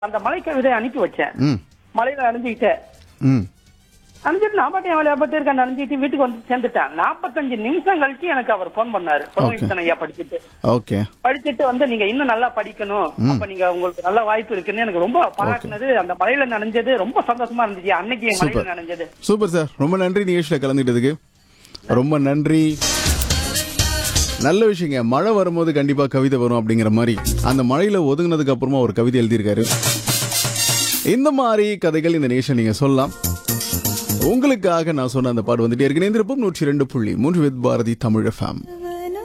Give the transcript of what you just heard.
அந்த மலை கவிதை அனுப்பி வச்சேன் ம் மலையில அணிஞ்சுக்கிட்டேன் ம் அணிஞ்சிட்டு நான் பாட்டு என் வேலையை பார்த்து இருக்கேன் அணிஞ்சிட்டு வீட்டுக்கு வந்து சேர்ந்துட்டேன் நாற்பத்தஞ்சு நிமிஷம் கழிச்சு எனக்கு அவர் ஃபோன் பண்ணாரு புரோகிதன் ஐயா படிச்சுட்டு ஓகே படிச்சுட்டு வந்து நீங்க இன்னும் நல்லா படிக்கணும் அப்ப நீங்க உங்களுக்கு நல்ல வாய்ப்பு இருக்குன்னு எனக்கு ரொம்ப பாராட்டினது அந்த மலையில நனைஞ்சது ரொம்ப சந்தோஷமா இருந்துச்சு அன்னைக்கு என் மலையில சூப்பர் நனைஞ்சது சூப்பர் சார் ரொம்ப நன்றி நிகழ்ச்சியில் கலந்துக்கிட்டதுக்கு ரொம்ப நன்றி நல்ல விஷயங்க மழை வரும்போது கண்டிப்பா கவிதை வரும் அப்படிங்கிற மாதிரி அந்த மழையில ஒதுங்கினதுக்கு அப்புறமா ஒரு கவிதை எழுதியிருக்காரு இந்த மாதிரி கதைகள் இந்த நேஷன் நீங்க சொல்லலாம் உங்களுக்காக நான் சொன்ன அந்த பாட்டு வந்துட்டே இருக்கு நேந்திரப்பம் நூற்றி ரெண்டு புள்ளி மூன்று வித் பாரதி தமிழ் ஃபேம்